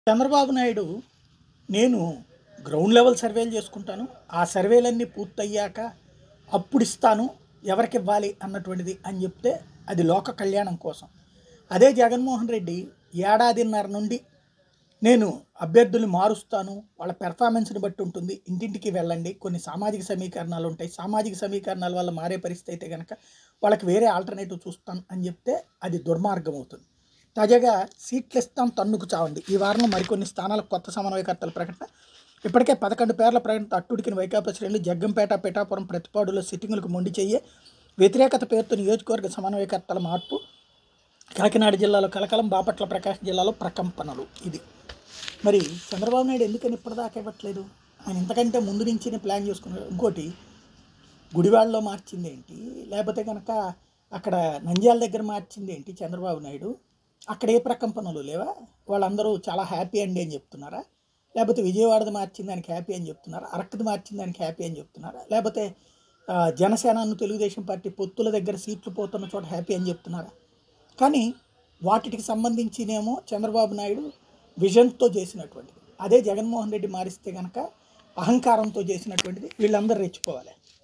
చంద్రబాబు నాయుడు నేను ground level సర్వేలు చేసుకుంటాను ఆ సర్వేలన్నీ పూర్తయ్యాక అప్పుడు ఇస్తాను ఎవరికి ఇవ్వాలి అన్నటువంటిది అని చెప్తే అది లోక కళ్యాణం కోసం అదే జగన్మోహన్ రెడ్డి ఏడాదిన్నర నుండి నేను అభ్యర్థుల్ని మారుస్తాను వాళ్ళ పెర్ఫార్మెన్స్ని బట్టి ఉంటుంది ఇంటింటికి వెళ్ళండి కొన్ని సామాజిక సమీకరణాలు ఉంటాయి సామాజిక సమీకరణాల వల్ల మారే పరిస్థితి అయితే కనుక వాళ్ళకి వేరే ఆల్టర్నేటివ్ చూస్తాను అని చెప్తే అది దుర్మార్గం అవుతుంది తాజాగా సీట్లు ఇస్తాం తన్నుకు చావండి ఈ వారంలో మరికొన్ని స్థానాలకు కొత్త సమన్వయకర్తల ప్రకటన ఇప్పటికే పదకొండు పేర్ల ప్రకటన అట్టుడికిన వైకాపా శ్రేణులు జగ్గంపేట పిఠాపురం ప్రతిపాడులో సిట్టింగులకు మొండి చెయ్యే వ్యతిరేకత పేరుతో నియోజకవర్గ సమన్వయకర్తల మార్పు కాకినాడ జిల్లాలో కలకలం బాపట్ల ప్రకాశం జిల్లాలో ప్రకంపనలు ఇది మరి చంద్రబాబు నాయుడు ఎందుకని ఇప్పటిదాకా ఇవ్వట్లేదు ఆయన ఇంతకంటే ముందు నుంచి ప్లాన్ చేసుకున్నాడు ఇంకోటి గుడివాడలో మార్చింది ఏంటి లేకపోతే కనుక అక్కడ నంద్యాల దగ్గర మార్చింది ఏంటి చంద్రబాబు నాయుడు అక్కడ ఏ ప్రకంపనలు లేవా వాళ్ళందరూ చాలా హ్యాపీ అండి అని చెప్తున్నారా లేకపోతే విజయవాడది మార్చింది దానికి హ్యాపీ అని చెప్తున్నారా అరక్కది మార్చింది దానికి హ్యాపీ అని చెప్తున్నారా లేకపోతే ఆ, జనసేనను తెలుగుదేశం పార్టీ పొత్తుల దగ్గర సీట్లు పోతున్న చోట హ్యాపీ అని చెప్తున్నారా కానీ వాటికి సంబంధించినేమో చంద్రబాబు నాయుడు విజన్తో చేసినటువంటిది అదే జగన్మోహన్ రెడ్డి మారిస్తే కనుక అహంకారంతో చేసినటువంటిది వీళ్ళందరూ రెచ్చిపోవాలి